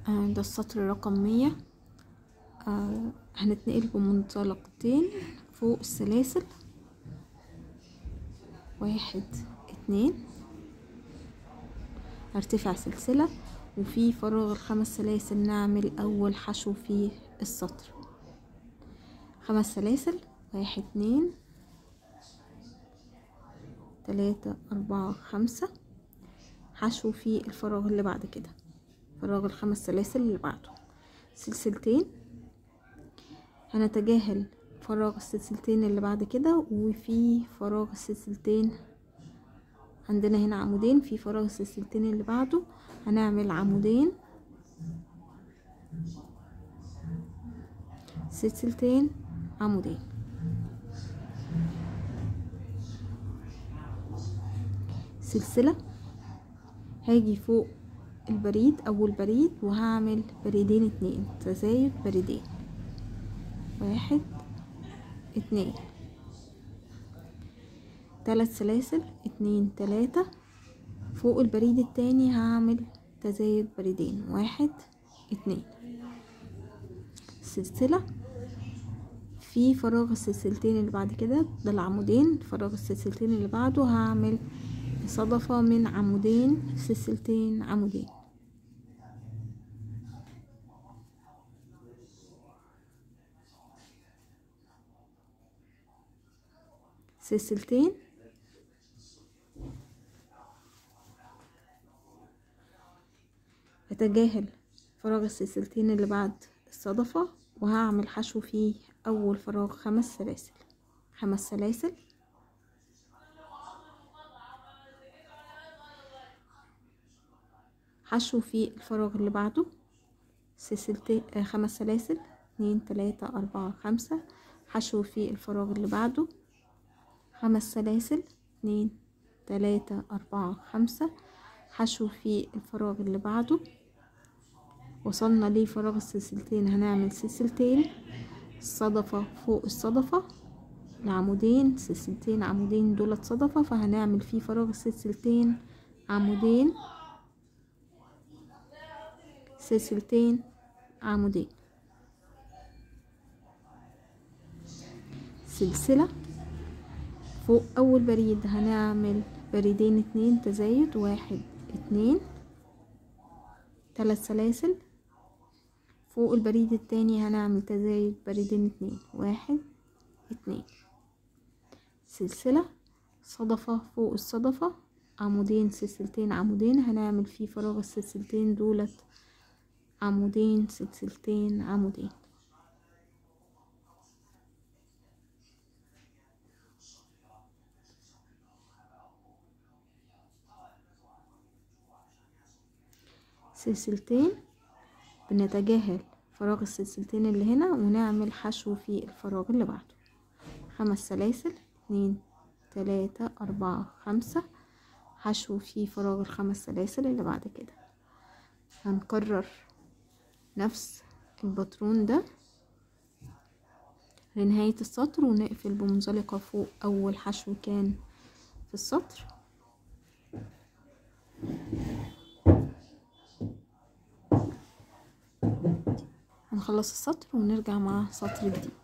آه، ده السطر رقم مية آه، هنتنقل بمنطلقتين فوق السلاسل واحد اتنين هرتفع سلسلة وفي فراغ الخمس سلاسل نعمل أول حشو في السطر خمس سلاسل واحد اتنين تلاتة أربعة خمسة حشو في الفراغ اللي بعد كده فراغ الخمس سلاسل اللي بعده سلسلتين هنتجاهل فراغ السلسلتين اللي بعد كده وفي فراغ السلسلتين عندنا هنا عمودين في فراغ السلسلتين اللي بعده هنعمل عمودين سلسلتين عمودين سلسلة هاجي فوق البريد اول بريد وهعمل بريدين اتنين تزايد بريدين واحد اتنين تلات سلاسل اتنين تلاتة فوق البريد التاني هعمل تزايد بريدين واحد اتنين سلسلة في فراغ السلسلتين اللي بعد كده ده العمودين فراغ السلسلتين اللي بعده هعمل صدفة من عمودين سلسلتين عمودين سلسلتين اتجاهل فراغ السلسلتين اللي بعد الصدفة وهعمل حشو فيه اول فراغ خمس سلاسل خمس سلاسل حشو في الفراغ اللي بعده سلسلتين آه خمس سلاسل اتنين تلاتة اربعة خمسة حشو في الفراغ اللي بعده خمس سلاسل اتنين تلاتة اربعة خمسة حشو في الفراغ اللي بعده وصلنا لفراغ السلسلتين هنعمل سلسلتين صدفة فوق الصدفة العمودين سلسلتين عمودين دولت صدفة فهنعمل فيه فراغ السلسلتين عمودين سلسلتين عمودين سلسلة فوق اول بريد هنعمل بريدين اتنين تزايد واحد اتنين تلات سلاسل فوق البريد التاني هنعمل تزايد بريدين اتنين واحد اتنين سلسلة صدفة فوق الصدفة عمودين سلسلتين عمودين هنعمل فيه فراغ السلسلتين دولت عمودين سلسلتين عمودين سلسلتين بنتجاهل فراغ السلسلتين اللي هنا ونعمل حشو في الفراغ اللي بعده خمس سلاسل اتنين تلاتة اربعة خمسة حشو في فراغ الخمس سلاسل اللي بعد كده هنكرر نفس الباترون ده لنهاية السطر ونقفل بمنزلقة فوق أول حشو كان في السطر هنخلص السطر ونرجع مع سطر جديد